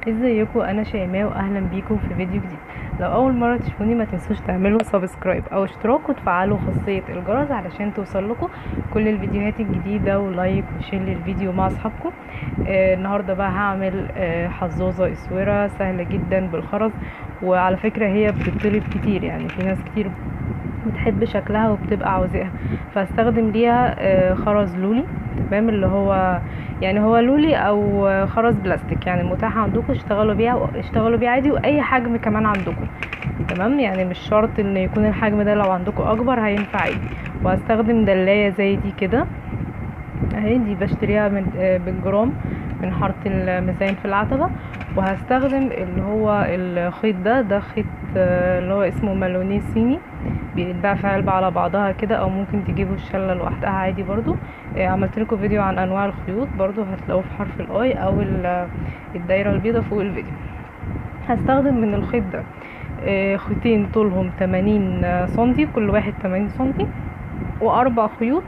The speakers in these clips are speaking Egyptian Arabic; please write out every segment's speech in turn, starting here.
ازيكم انا شيماء واهلا بيكم في فيديو جديد لو اول مره تشوفوني ما تنسوش تعملوا سبسكرايب او اشتراك وتفعلوا خاصيه الجرس علشان توصل لكم كل الفيديوهات الجديده ولايك وشير للفيديو مع اصحابكم آه النهارده بقى هعمل آه حظوظه اسوره سهله جدا بالخرز وعلى فكره هي بتطلب كتير يعني في ناس كتير بتحب شكلها وبتبقى عاوزاها فاستخدم ليها آه خرز لولي تمام اللي هو يعني هو لولي او خرز بلاستيك يعني متاح عندكم اشتغلوا بيها اشتغلوا بيها عادي واي حجم كمان عندكم تمام يعني مش شرط ان يكون الحجم ده لو عندكم اكبر هينفع عادي وهستخدم دلايه زي دي كده اهي دي بشتريها من بالجرام من حاره الميزان في العتبه وهستخدم اللي هو الخيط ده ده خيط اللي هو اسمه مالوني صيني بيتباع في علبة على بعضها كده او ممكن تجيبوا الشلة لوحدها عادي برضو عملت لكم فيديو عن انواع الخيوط برضو هتلاقوه في حرف الاي او الدايرة البيضة فوق الفيديو هستخدم من الخيط ده خيطين طولهم 80 سنتي كل واحد 80 سنتي واربع خيوط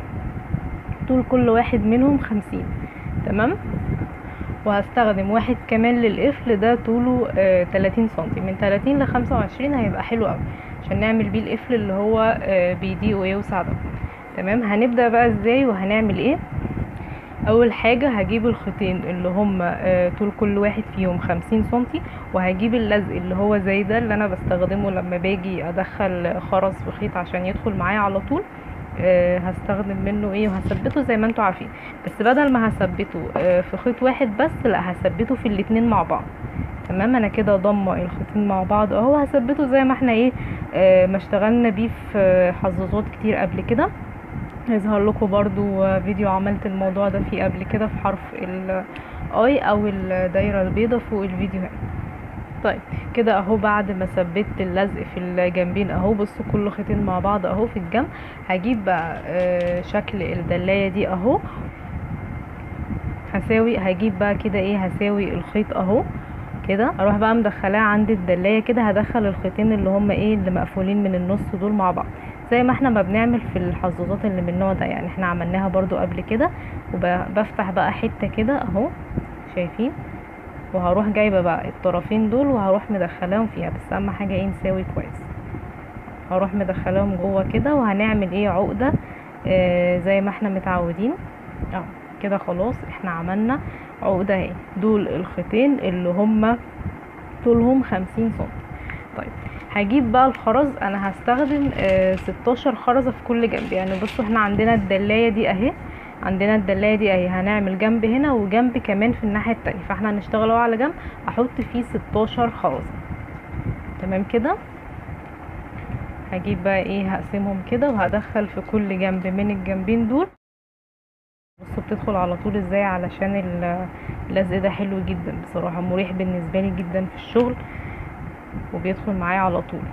طول كل واحد منهم 50 تمام وهستخدم واحد كمان للقفل ده طوله آه 30 سنتي من 30 ل 25 هيبقى حلو قوي عشان نعمل بيه القفل اللي هو آه بيضيق ويوسع ده تمام هنبدا بقى ازاي وهنعمل ايه اول حاجه هجيب الخيطين اللي هم آه طول كل واحد فيهم 50 سنتي وهجيب اللزق اللي هو زي ده اللي انا بستخدمه لما باجي ادخل خرز في خيط عشان يدخل معايا على طول أه هستخدم منه ايه وهثبته زي ما انتوا عارفين بس بدل ما هثبته أه في خيط واحد بس لا هثبته في الاتنين مع بعض تمام انا كده ضمه الخيطين مع بعض اهو هثبته زي ما احنا ايه أه ما اشتغلنا بيه في حظاظات كتير قبل كده هيظهر لكم برضو فيديو عملت الموضوع ده فيه قبل كده في حرف الاي او الدايره البيضاء فوق الفيديو هنا طيب كده اهو بعد ما ثبت اللزق في الجنبين اهو بصوا كل خيطين مع بعض اهو في الجنب هجيب بقى آه شكل الدلايه دي اهو هساوي هجيب بقى كده ايه هساوي الخيط اهو كده اروح بقى مدخلاه عند الدلايه كده هدخل الخيطين اللي هم ايه اللي مقفولين من النص دول مع بعض زي ما احنا ما بنعمل في الحظاظات اللي من النوع ده يعني احنا عملناها برضو قبل كده وبفتح بقى حته كده اهو شايفين وهروح جايبه بقى الطرفين دول وهروح مدخلاهم فيها بس اهم حاجه ايه نساوي كويس هروح مدخلاهم جوه كده وهنعمل ايه عقده آه زي ما احنا متعودين اه كده خلاص احنا عملنا عقده اهي دول الخيطين اللي هما طولهم خمسين سم طيب هجيب بقى الخرز انا هستخدم آه 16 خرزه في كل جنب يعني بصوا احنا عندنا الدلايه دي اهي عندنا الدلايه دي اهي هنعمل جنب هنا وجنب كمان في الناحيه التانية فاحنا هنشتغل اهو على جنب احط فيه 16 خرزه تمام كده هجيب بقى ايه هقسمهم كده وهدخل في كل جنب من الجنبين دول بصوا بتدخل على طول ازاي علشان اللزق ده حلو جدا بصراحه مريح بالنسبه لي جدا في الشغل وبيدخل معايا على طول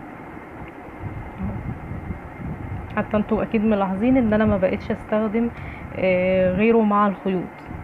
حتى انتوا اكيد ملاحظين ان انا ما بقتش استخدم آه غيره مع الخيوط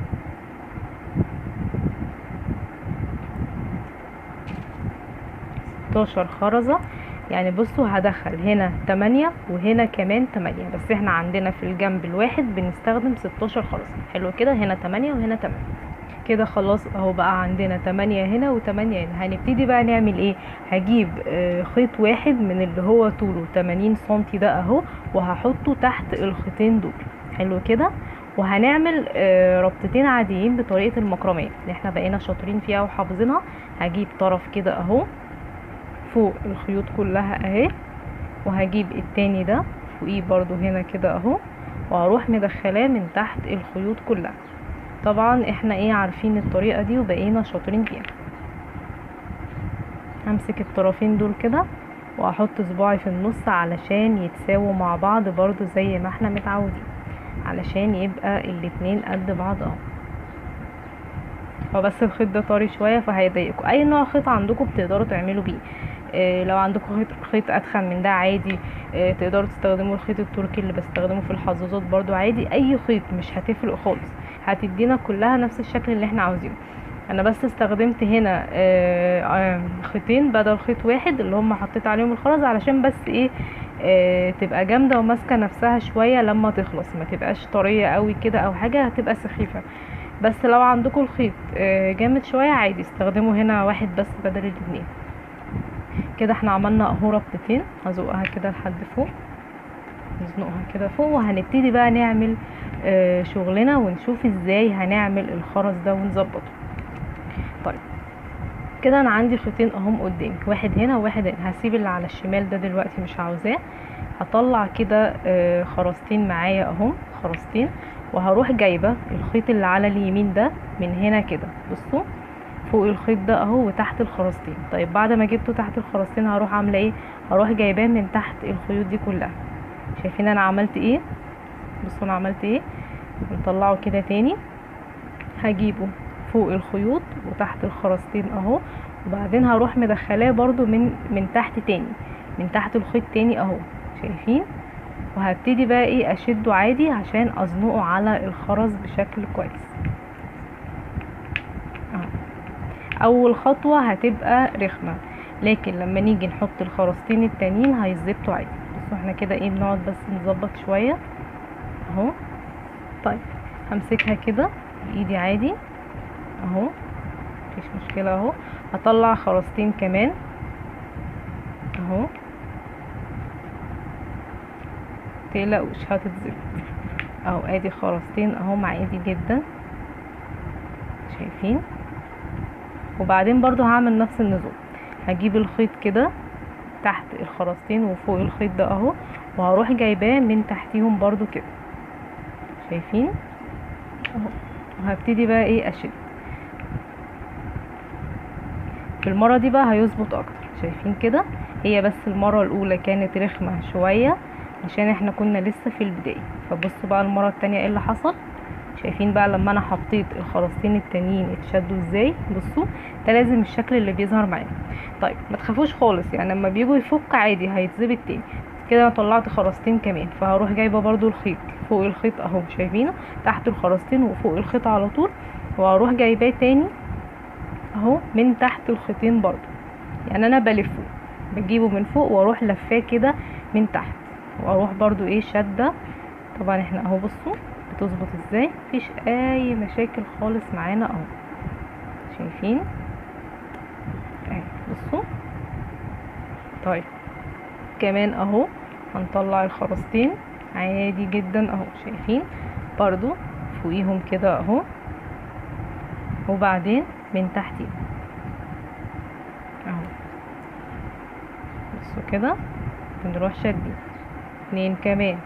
ستاشر خرزة يعني بصوا هدخل هنا تمانية وهنا كمان تمانية بس احنا عندنا في الجنب الواحد بنستخدم ستاشر خرزة حلو كده هنا تمانية وهنا تمانية كده خلاص اهو بقى عندنا تمانية هنا وتمانية هنا هنبتدي بقى نعمل ايه هجيب آه خيط واحد من اللي هو طوله تمانين سنتي ده اهو وهحطه تحت الخيطين دول حلو كده وهنعمل آه ربطتين عاديين بطريقة المكرمية اللي احنا بقينا شاطرين فيها وحافظينها هجيب طرف كده اهو فوق الخيوط كلها اهي وهجيب التاني ده فوقيه برضو هنا كده اهو وهروح مدخلاه من تحت الخيوط كلها طبعا احنا ايه عارفين الطريقة دي وبقينا شاطرين فيها همسك الطرفين دول كده واحط صباعي في النص علشان يتساووا مع بعض برضو زي ما احنا متعودين علشان يبقى الاتنين قد بعض اهو هو بس الخيط ده طري شوية فهيضايقكم اي نوع خيط عندكم بتقدروا تعملوا بيه إيه لو عندكم خيط, خيط اتخن من ده عادي إيه تقدروا تستخدموا الخيط التركي اللي بستخدمه في الحظاظات برضو عادي اي خيط مش هتفرق خالص هتدينا كلها نفس الشكل اللي احنا عاوزينه انا بس استخدمت هنا آه خيطين بدل خيط واحد اللي هم حطيت عليهم الخرز علشان بس ايه آه تبقى جامده وماسكه نفسها شويه لما تخلص ما تبقاش طريه قوي كده او حاجه هتبقى سخيفه بس لو عندكم الخيط آه، جامد شويه عادي استخدموا هنا واحد بس بدل الاتنين كده احنا عملنا اهو ربطتين هزقها كده لحد فوق نزنقها كده فوق وهنبتدي بقى نعمل آه، شغلنا ونشوف ازاي هنعمل الخرز ده ونظبطه طيب كده انا عندي خيطين اهم قدامي واحد هنا وواحد هنا هسيب اللي على الشمال ده دلوقتي مش عاوزاه هطلع كده آه، خرزتين معايا اهم خرزتين وهروح جايبه الخيط اللي على اليمين ده من هنا كده بصوا فوق الخيط ده اهو وتحت الخرزتين طيب بعد ما جبته تحت الخرزتين هروح عامله ايه هروح جايباه من تحت الخيوط دي كلها شايفين انا عملت ايه بصوا انا عملت ايه نطلعه كده تاني هجيبه فوق الخيوط وتحت الخرزتين اهو وبعدين هروح مدخلاه برضو من من تحت تاني من تحت الخيط تاني اهو شايفين وهبتدي بقى ايه اشده عادي عشان ازنقه على الخرز بشكل كويس اهو اول خطوة هتبقى رخمة لكن لما نيجي نحط الخرزتين التانيين هيظبطوا عادي بصوا احنا كده ايه بنقعد بس نظبط شوية اهو طيب همسكها كده بايدي عادي اهو مفيش مشكلة اهو هطلع خرزتين كمان اهو متقلقوش هتتظبط اهو ادي خرزتين اهو مع ايدي جدا شايفين وبعدين برضو هعمل نفس النظام هجيب الخيط كده تحت الخرزتين وفوق الخيط ده اهو وهروح جايباه من تحتيهم برضو كده شايفين اهو وهبتدي بقى ايه اشد في المرة دي بقى هيظبط اكتر شايفين كده هي بس المرة الاولى كانت رخمة شوية عشان احنا كنا لسه في البداية فبصوا بقى المرة التانية ايه اللي حصل شايفين بقى لما انا حطيت الخرزتين التانيين اتشدوا ازاي بصوا ده لازم الشكل اللي بيظهر معانا طيب ما تخافوش خالص يعني لما بيجوا يفك عادي هيتظبط تاني كده انا طلعت خرزتين كمان فهروح جايبه برضو الخيط فوق الخيط اهو شايفينه تحت الخرزتين وفوق الخيط على طول وهروح جايباه تاني اهو من تحت الخيطين برضو يعني انا بلفه بجيبه من فوق واروح لفاه كده من تحت واروح برضو ايه شده طبعا احنا اهو بصوا بتظبط ازاي مفيش اي مشاكل خالص معانا اهو شايفين اهي بصوا طيب كمان اهو هنطلع الخرزتين عادي جدا اهو شايفين برضو فوقيهم كده اهو وبعدين من تحتيهم اهو بصوا كده بنروح شادين اتنين كمان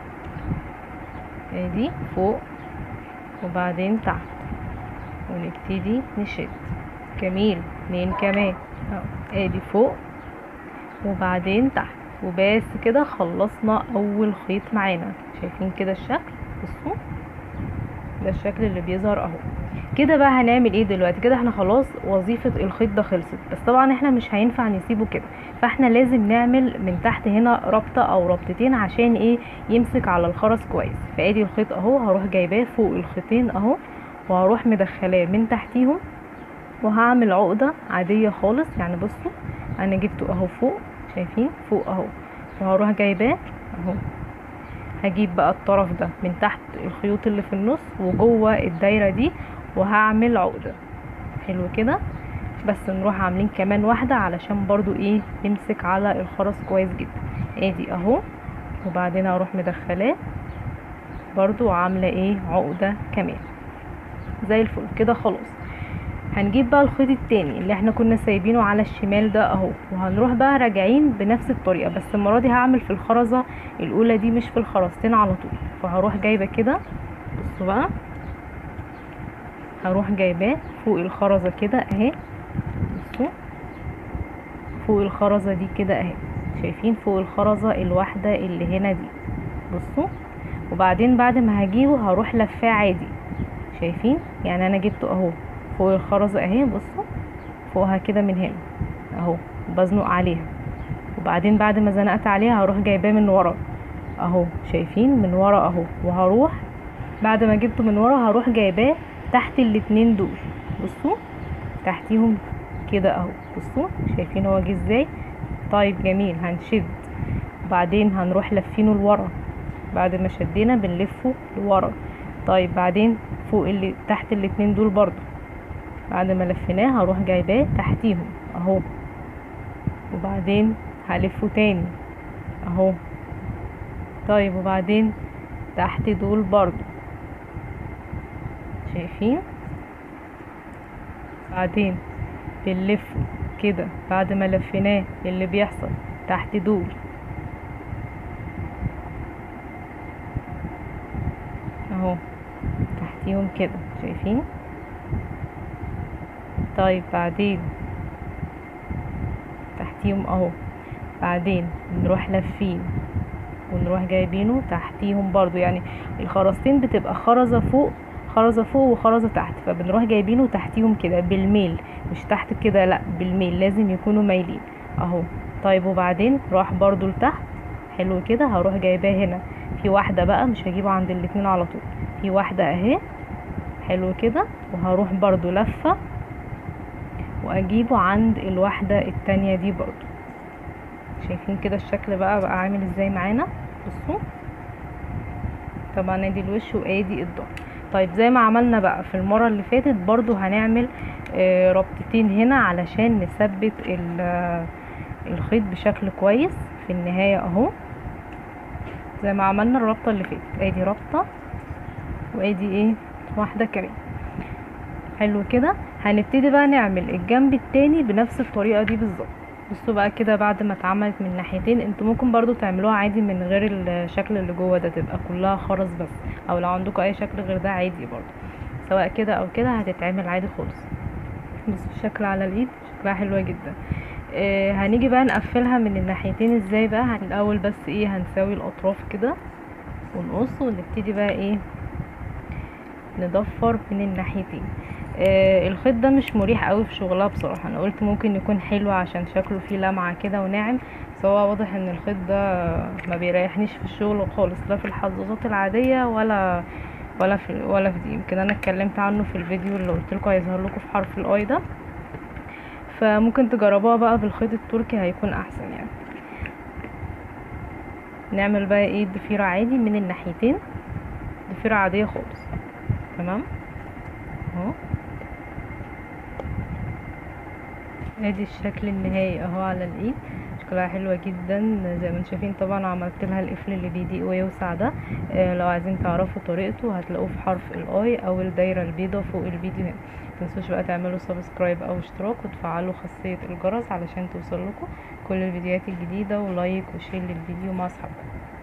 ادي فوق وبعدين تحت ونبتدي نشد جميل اتنين كمان اهو ادي فوق وبعدين تحت وبس كده خلصنا اول خيط معانا شايفين كده الشكل بصوا ده الشكل اللي بيظهر اهو كده بقى هنعمل ايه دلوقتي كده احنا خلاص وظيفة الخيط ده خلصت بس طبعا احنا مش هينفع نسيبه كده فاحنا لازم نعمل من تحت هنا ربطة او ربطتين عشان ايه يمسك على الخرز كويس فادي الخيط اهو هروح جايباه فوق الخيطين اهو وهروح مدخلاه من تحتيهم وهعمل عقدة عادية خالص يعني بصوا انا جبته اهو فوق شايفين فوق اهو وهروح جايباه اهو هجيب بقى الطرف ده من تحت الخيوط اللي في النص وجوه الدايرة دي وهعمل عقدة حلو كده بس نروح عاملين كمان واحدة علشان برضو ايه يمسك على الخرز كويس جدا ادي اهو وبعدين هروح مدخلاه برضو عاملة ايه عقدة كمان زي الفل كده خلاص هنجيب بقى الخيط التاني اللي احنا كنا سايبينه على الشمال ده اهو وهنروح بقى راجعين بنفس الطريقة بس المرة دي هعمل في الخرزة الاولى دي مش في الخرزتين على طول فهروح جايبة كده بصوا بقى هروح جايباه فوق الخرزة كده اهي بصوا فوق الخرزة دي كده اهي شايفين فوق الخرزة الواحدة اللي هنا دي بصوا وبعدين بعد ما هجيبه هروح لفاه عادي شايفين يعني انا جبته اهو فوق الخرزة اهي بصوا فوقها كده من هنا اهو بزنق عليها وبعدين بعد ما زنقت عليها هروح جايباه من ورا اهو شايفين من ورا اهو وهروح بعد ما جبته من ورا هروح جايباه تحت الاتنين دول بصوا تحتيهم كده اهو بصوا شايفين هو جه ازاي طيب جميل هنشد وبعدين هنروح لفينه لورا بعد ما شدينا بنلفه لورا طيب بعدين فوق اللي تحت الاتنين دول برضو بعد ما لفيناه هروح جايباه تحتيهم اهو وبعدين هلفه تاني اهو طيب وبعدين تحت دول برضو شايفين بعدين بنلفه كده بعد ما لفيناه اللي بيحصل تحت دول اهو تحتيهم كده شايفين طيب بعدين تحتيهم اهو بعدين نروح لافين ونروح جايبينه تحتيهم برضو يعني الخرزتين بتبقى خرزة فوق خرزة فوق وخرزة تحت فبنروح جايبينه تحتيهم كده بالميل مش تحت كده لا بالميل لازم يكونوا مايلين اهو طيب وبعدين راح برضو لتحت حلو كده هروح جايباه هنا في واحدة بقى مش هجيبه عند الاتنين على طول في واحدة اهي حلو كده وهروح برضو لفة واجيبه عند الواحدة التانية دي برضو شايفين كده الشكل بقى بقى عامل ازاي معانا بصوا طبعا ادي الوش وادي الظهر طيب زي ما عملنا بقى في المرة اللي فاتت برضو هنعمل آه ربطتين هنا علشان نثبت الخيط بشكل كويس في النهاية اهو زي ما عملنا الربطة اللي فاتت ادي ربطة وادي ايه واحدة كمان حلو كده هنبتدي بقى نعمل الجنب التاني بنفس الطريقة دي بالظبط بصوا بقى كده بعد ما اتعملت من ناحيتين انتوا ممكن برضو تعملوها عادي من غير الشكل اللي جوه ده تبقى كلها خرز بس او لو عندكم اي شكل غير ده عادي برضو سواء كده او كده هتتعمل عادي خالص بصوا الشكل على الايد شكلها حلوة جدا آه هنيجي بقى نقفلها من الناحيتين ازاي بقى الاول بس ايه هنساوي الاطراف كده ونقص ونبتدي بقى ايه نضفر من الناحيتين آه الخيط ده مش مريح قوي في شغلها بصراحه انا قلت ممكن يكون حلو عشان شكله فيه لمعه كده وناعم بس هو واضح ان الخيط ده ما بيريحنيش في الشغل خالص لا في الحظاظات العاديه ولا ولا في ولا في دي يمكن انا اتكلمت عنه في الفيديو اللي قلت لكم هيظهر لكم في حرف الاي ده فممكن تجربوها بقى بالخيط التركي هيكون احسن يعني نعمل بقى ايه ضفيره عادي من الناحيتين ضفيره عاديه خالص تمام اهو ادي الشكل النهائي اهو على الايد شكلها حلوة جدا زي ما انتم شايفين طبعا عملت لها القفل اللي بيضيق ويوسع ده آه لو عايزين تعرفوا طريقته هتلاقوه في حرف الاي او الدايرة البيضة فوق الفيديو هنا متنسوش بقى تعملوا سبسكرايب او اشتراك وتفعلوا خاصية الجرس علشان توصل لكم كل الفيديوهات الجديدة ولايك وشير للفيديو مع اصحابكم